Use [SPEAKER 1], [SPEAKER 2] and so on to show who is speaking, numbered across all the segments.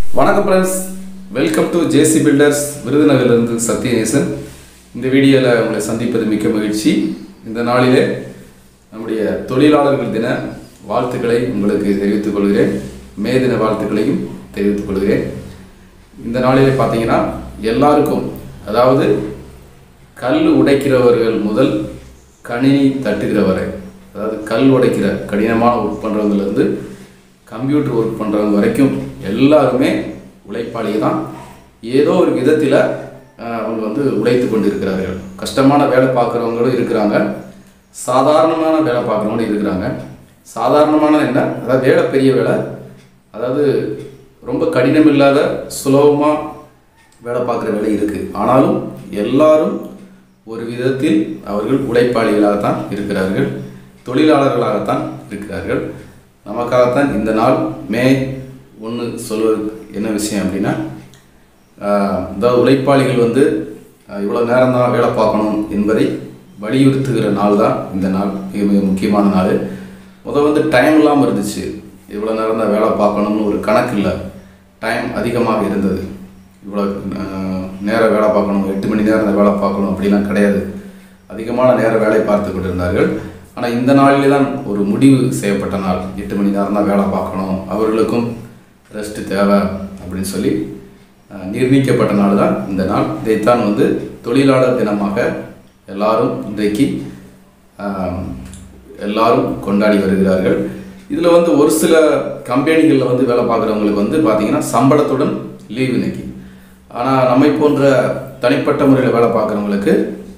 [SPEAKER 1] வணக்கம் friends welcome to JC builders விருதுநகர்லேருந்து சத்யநேசன் இந்த வீடியோவில் உங்களை சந்திப்பது மிக்க மகிழ்ச்சி இந்த நாளிலே நம்முடைய தொழிலாளர்கள் தின வாழ்த்துக்களை உங்களுக்கு தெரிவித்துக் கொள்கிறேன் மே தின வாழ்த்துக்களையும் தெரிவித்துக் கொள்கிறேன் இந்த நாளிலே பார்த்தீங்கன்னா எல்லாருக்கும் அதாவது கல் உடைக்கிறவர்கள் முதல் கணினி தட்டுகிற வரை அதாவது கல் உடைக்கிற கடினமான ஒர்க் பண்ணுறவங்கலேருந்து கம்ப்யூட்டர் ஒர்க் பண்ணுறவங்க வரைக்கும் எல்லாருமே உழைப்பாளிகள் தான் ஏதோ ஒரு விதத்தில் அவங்க வந்து உழைத்து கொண்டு இருக்கிறார்கள் கஷ்டமான வேலை பார்க்குறவங்களும் இருக்கிறாங்க சாதாரணமான வேலை பார்க்குறவங்களும் இருக்கிறாங்க சாதாரணமான என்ன அதாவது வேலை பெரிய வேலை அதாவது ரொம்ப கடினம் இல்லாத சுலபமாக வேலை பார்க்குற வேலை இருக்குது ஆனாலும் எல்லாரும் ஒரு விதத்தில் அவர்கள் உழைப்பாளிகளாகத்தான் இருக்கிறார்கள் தொழிலாளர்களாகத்தான் இருக்கிறார்கள் நமக்காகத்தான் இந்த நாள் மே ஒன்று சொல்வது என்ன விஷயம் அப்படின்னா ஆஹ், அதாவது உழைப்பாளிகள் வந்து இவ்வளோ நேரம் தான் வேலை பார்க்கணும் என்பதை வலியுறுத்துகிற நாள் தான் இந்த நாள் மிக மிக முக்கியமான நாள் முதல் வந்து டைம் இல்லாமல் இருந்துச்சு இவ்வளோ நேரம் தான் வேலை பார்க்கணும்னு ஒரு கணக்கு இல்லை டைம் அதிகமாக இருந்தது இவ்வளோ ஆஹ், நேரம் வேலை பார்க்கணும் எட்டு மணி நேரம் தான் வேலை பார்க்கணும் அப்படிலாம் கிடையாது அதிகமான நேரம் வேலை பார்த்து கொண்டிருந்தார்கள் ஆனால் இந்த நாளிலே தான் ஒரு முடிவு செய்யப்பட்ட நாள் எட்டு மணி நேரம் தான் வேலை பார்க்கணும் அவர்களுக்கும் ரெஸ்ட் தேவை அப்படின்னு சொல்லி அஹ், நிர்ணயிக்கப்பட்ட நாள் தான் இந்த நாள் இதைத்தான் வந்து தொழிலாளர் தினமாக எல்லாரும் இன்றைக்கு ஆஹ், எல்லாரும் கொண்டாடி வருகிறார்கள் இதில் வந்து ஒரு சில கம்பெனிகளில் வந்து வேலை பார்க்குறவங்களுக்கு வந்து பார்த்தீங்கன்னா சம்பளத்துடன் லீவ் இன்னைக்கு ஆனால் நம்மை போன்ற தனிப்பட்ட முறையில் வேலை பார்க்குறவங்களுக்கு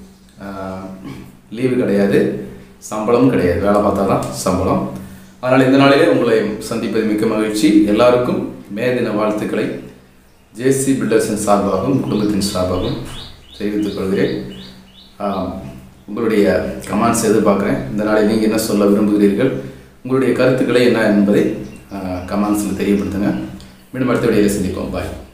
[SPEAKER 1] லீவு கிடையாது சம்பளமும் கிடையாது வேலை பார்த்தா தான் சம்பளம் அதனால் இந்த நாளிலே உங்களை சந்திப்பது மிக்க மகிழ்ச்சி எல்லாருக்கும் மே தின வாழ்த்துக்களை ஜேசி பில்டர்ஸின் சார்பாகவும் குடும்பத்தின் சார்பாகவும் தெரிவித்துக் கொள்கிறேன் ஆம், உங்களுடைய கமெண்ட்ஸ் எதிர்பார்க்குறேன் இந்த நாளில் நீங்கள் என்ன சொல்ல விரும்புகிறீர்கள் உங்களுடைய கருத்துக்களை என்ன என்பதை கமெண்ட்ஸில் தெரியப்படுத்துங்க மீண்டும் அடுத்த வீடியோவில் சந்திப்போம் பாய்